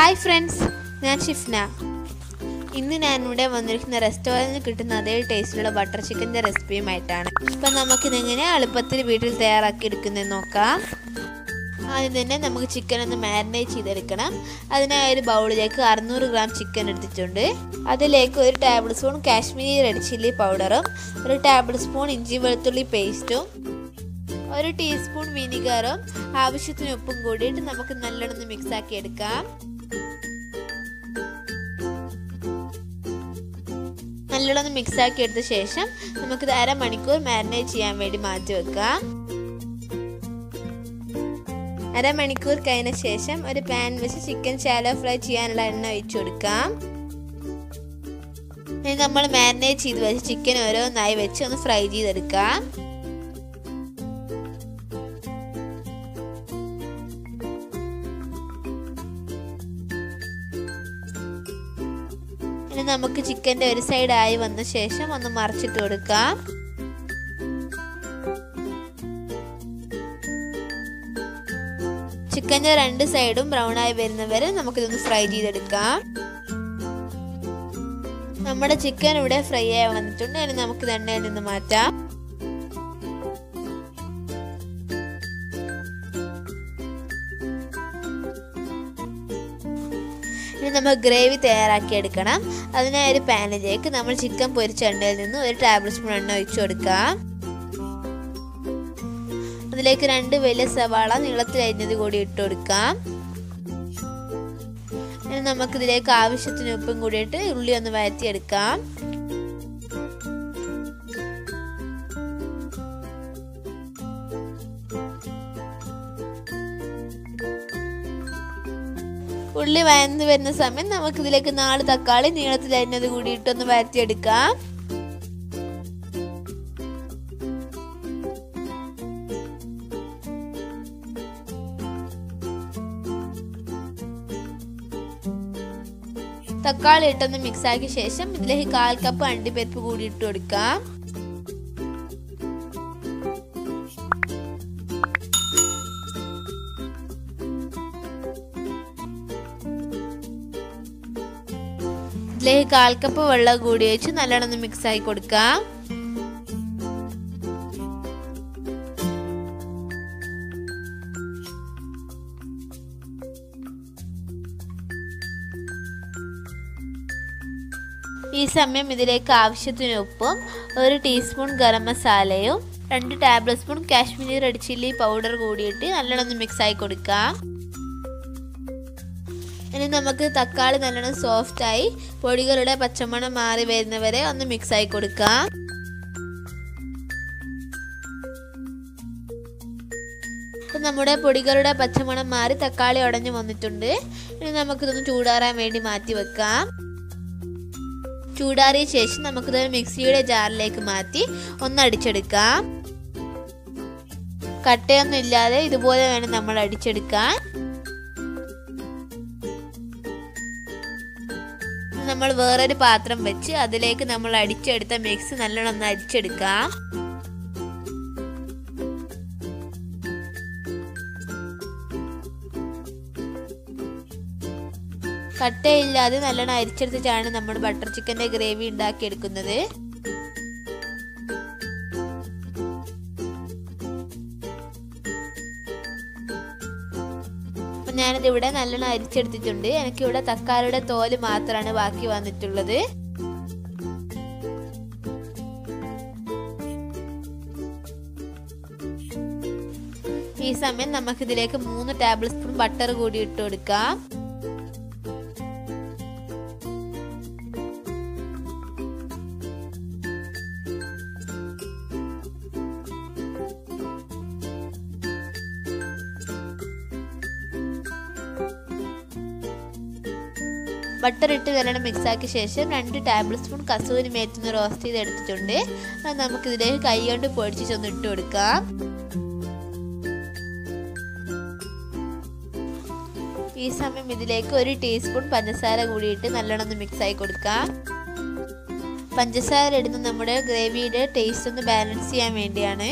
hi friends ഞാൻ ഷിഫ്ന ഇന്ന് ഞാൻ ഇവിടെ വന്നിരിക്കുന്ന റെസ്റ്റോറൻറ്റിൽ കിട്ടുന്ന അതേ ടേസ്റ്റിലുള്ള ബട്ടർ ചിക്കൻ്റെ റെസിപ്പിയുമായിട്ടാണ് അപ്പം നമുക്കിതെങ്ങനെ എളുപ്പത്തിൽ വീട്ടിൽ തയ്യാറാക്കി എടുക്കുന്നത് നോക്കാം ആദ്യം തന്നെ നമുക്ക് ചിക്കൻ ഒന്ന് മാരിനേറ്റ് ചെയ്തെടുക്കണം അതിനായി ഒരു ബൗളിലേക്ക് അറുന്നൂറ് ഗ്രാം ചിക്കൻ എടുത്തിട്ടുണ്ട് അതിലേക്ക് ഒരു tablespoon Kashmiri red chilli പൗഡറും ഒരു ടേബിൾ സ്പൂൺ ഇഞ്ചി വെളുത്തുള്ളി പേസ്റ്റും ഒരു ടീസ്പൂൺ വിനിഗറും ആവശ്യത്തിന് ഉപ്പും കൂടിയിട്ട് നമുക്ക് നല്ലോണം മിക്സ് ആക്കി എടുക്കാം നല്ലോണം മിക്സ് ആക്കി എടുത്ത ശേഷം നമുക്കിത് അരമണിക്കൂർ മാരിനേറ്റ് ചെയ്യാൻ വേണ്ടി മാറ്റി വെക്കാം അരമണിക്കൂർ കഴിഞ്ഞ ശേഷം ഒരു പാൻ വെച്ച് ചിക്കൻ ശാലോ ഫ്രൈ ചെയ്യാനുള്ള എണ്ണ ഒഴിച്ചു കൊടുക്കാം ഇനി നമ്മൾ മാരിനേറ്റ് ചെയ്ത് വെച്ച് ചിക്കൻ ഓരോന്നായി വെച്ച് ഒന്ന് ഫ്രൈ ചെയ്തെടുക്കാം ഇനി നമുക്ക് ചിക്കൻ്റെ ഒരു സൈഡ് ആയി വന്ന ശേഷം ഒന്ന് മറിച്ചിട്ട് കൊടുക്കാം ചിക്കൻ്റെ രണ്ട് സൈഡും ബ്രൗൺ ആയി വരുന്നവരെ നമുക്കിതൊന്ന് ഫ്രൈ ചെയ്തെടുക്കാം നമ്മുടെ ചിക്കൻ ഇവിടെ ഫ്രൈ ആയി വന്നിട്ടുണ്ട് ഇനി നമുക്ക് എണ്ണയിൽ നിന്ന് മാറ്റാം ഇനി നമ്മൾ ഗ്രേവി തയ്യാറാക്കി എടുക്കണം അതിനായി ഒരു പാനിലേക്ക് നമ്മൾ ചിക്കൻ പൊരിച്ച എണ്ണയിൽ നിന്ന് ഒരു ടേബിൾ സ്പൂൺ എണ്ണ ഒഴിച്ചു കൊടുക്കാം അതിലേക്ക് രണ്ട് വലിയ സവാള നീളത്തിൽ അരിഞ്ഞത് കൂടി ഇട്ട് കൊടുക്കാം ഇനി നമുക്കിതിലേക്ക് ആവശ്യത്തിന് ഉപ്പും കൂടിയിട്ട് ഉള്ളി ഒന്ന് വഴറ്റിയെടുക്കാം ഉള്ളി വയന്ന് വരുന്ന സമയം നമുക്ക് ഇതിലേക്ക് നാല് തക്കാളി നീളത്തിൽ അരിഞ്ഞത് കൂടി ഇട്ടൊന്ന് വഴറ്റിയെടുക്കാം തക്കാളി ഇട്ടൊന്ന് മിക്സ് ആക്കിയ ശേഷം ഇതിലേക്ക് കാൽ കപ്പ് അണ്ടിപ്പരിപ്പ് കൂടി ഇട്ട് കൊടുക്കാം ഇതിലേക്ക് കാൽ കപ്പ് വെള്ളം കൂടി വെച്ച് നല്ലോണം ഒന്ന് മിക്സ് ആക്കി കൊടുക്കാം ഈ സമയം ഇതിലേക്ക് ആവശ്യത്തിന് ഉപ്പും ഒരു ടീസ്പൂൺ ഗരം മസാലയും രണ്ട് tablespoon Kashmiri red chilli powder കൂടിയിട്ട് നല്ലോണം ഒന്ന് മിക്സ് ആയി കൊടുക്കാം ഇനി നമുക്ക് തക്കാളി നല്ലോണം സോഫ്റ്റായി പൊടികളുടെ പച്ചമണം മാറി വരുന്നവരെ ഒന്ന് മിക്സ് ആയി കൊടുക്കാം നമ്മുടെ പൊടികളുടെ പച്ചമണം മാറി തക്കാളി ഉടഞ്ഞു വന്നിട്ടുണ്ട് ഇനി നമുക്കിതൊന്ന് ചൂടാറാൻ വേണ്ടി മാറ്റി വെക്കാം ചൂടാറിയ ശേഷം നമുക്കിത് മിക്സിയുടെ ജാറിലേക്ക് മാറ്റി ഒന്ന് അടിച്ചെടുക്കാം കട്ടയൊന്നും ഇല്ലാതെ ഇതുപോലെ വേണം നമ്മൾ അടിച്ചെടുക്കാൻ നമ്മൾ വേറൊരു പാത്രം വെച്ച് അതിലേക്ക് നമ്മൾ അടിച്ചെടുത്ത മിക്സ് നല്ലോണം ഒന്ന് അരിച്ചെടുക്കാം കട്ടയില്ലാതെ നല്ലോണം അരിച്ചെടുത്തിട്ടാണ് നമ്മൾ ബട്ടർ ചിക്കൻ്റെ ഗ്രേവി ഉണ്ടാക്കിയെടുക്കുന്നത് അപ്പം ഞാനിതിവിടെ നല്ലോണം അരിച്ചെടുത്തിട്ടുണ്ട് എനിക്കിവിടെ തക്കാളിയുടെ തോല് മാത്രമാണ് ബാക്കി വന്നിട്ടുള്ളത് ഈ സമയം നമുക്കിതിലേക്ക് മൂന്ന് ടേബിൾ സ്പൂൺ ബട്ടർ കൂടി ഇട്ട് കൊടുക്കാം ബട്ടർ ഇട്ട് നല്ലോണം മിക്സ് ആക്കിയ ശേഷം രണ്ട് ടേബിൾ സ്പൂൺ കസൂരി മേത്തുനിന്ന് റോസ്റ്റ് ചെയ്ത് എടുത്തിട്ടുണ്ട് അത് നമുക്ക് ഇതിലേക്ക് കൈ കൊണ്ട് പൊടിച്ചൊന്ന് ഇട്ട് കൊടുക്കാം ഈ സമയം ഇതിലേക്ക് ഒരു ടീസ്പൂൺ പഞ്ചസാര കൂടിയിട്ട് നല്ലോണം ഒന്ന് മിക്സ് ആയി കൊടുക്കാം പഞ്ചസാര ഇടുന്ന നമ്മുടെ ഗ്രേവിയുടെ ടേസ്റ്റ് ഒന്ന് ബാലൻസ് ചെയ്യാൻ വേണ്ടിയാണ്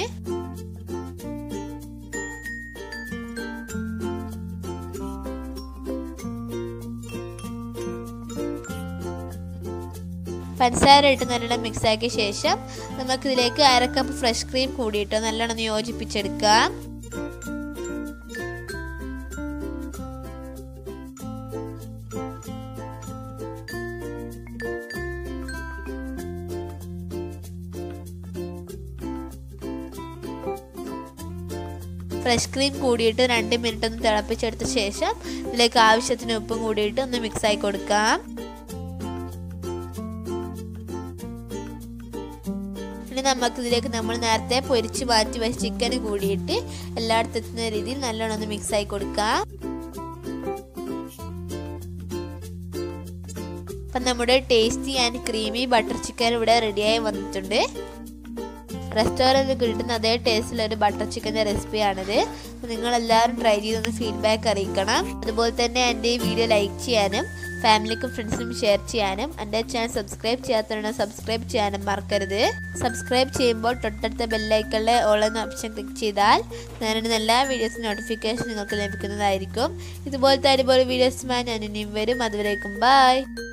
പഞ്ചസാര ഇട്ട് നല്ലോണം മിക്സ് ആക്കിയ ശേഷം നമുക്കിതിലേക്ക് അര കപ്പ് ഫ്രഷ് ക്രീം കൂടിയിട്ട് നല്ലോണം ഒന്ന് യോജിപ്പിച്ചെടുക്കാം ഫ്രഷ് ക്രീം കൂടിയിട്ട് രണ്ട് മിനിറ്റ് ഒന്ന് തിളപ്പിച്ചെടുത്ത ശേഷം ഇതിലേക്ക് ആവശ്യത്തിന് ഉപ്പും കൂടിയിട്ട് ഒന്ന് മിക്സ് ആയി കൊടുക്കാം ഇനി നമുക്ക് ഇതിലേക്ക് നമ്മൾ നേരത്തെ പൊരിച്ച് മാറ്റി വെച്ച ചിക്കൻ കൂടിയിട്ട് എല്ലായിടത്തും എത്തുന്ന രീതിയിൽ നല്ലോണം ഒന്ന് മിക്സ് ആയി കൊടുക്കാം അപ്പം നമ്മുടെ tasty and creamy butter chicken ഇവിടെ റെഡിയായി വന്നിട്ടുണ്ട് റെസ്റ്റോറൻറ്റിൽ കിട്ടുന്ന അതേ ടേസ്റ്റിലുള്ള ഒരു ബട്ടർ ചിക്കൻ്റെ റെസിപ്പിയാണിത് അപ്പോൾ നിങ്ങളെല്ലാവരും ട്രൈ ചെയ്തൊന്ന് ഫീഡ്ബാക്ക് അറിയിക്കണം അതുപോലെ തന്നെ എൻ്റെ ഈ വീഡിയോ ലൈക്ക് ചെയ്യാനും ഫാമിലിക്കും ഫ്രണ്ട്സിനും ഷെയർ ചെയ്യാനും എൻ്റെ ചാനൽ സബ്സ്ക്രൈബ് ചെയ്യാത്തവരാണ് സബ്സ്ക്രൈബ് ചെയ്യാനും മറക്കരുത് സബ്സ്ക്രൈബ് ചെയ്യുമ്പോൾ തൊട്ടടുത്ത ബെല്ലൈക്കളുടെ ഓൾ എന്ന ഓപ്ഷൻ ക്ലിക്ക് ചെയ്താൽ ഞാനിടുന്ന എല്ലാ വീഡിയോസും നോട്ടിഫിക്കേഷൻ നിങ്ങൾക്ക് ലഭിക്കുന്നതായിരിക്കും ഇതുപോലത്തെ അടിപൊളി വീഡിയോസുമായി ഞാൻ ഇനിയും വരും അതുവരേക്കും ബൈ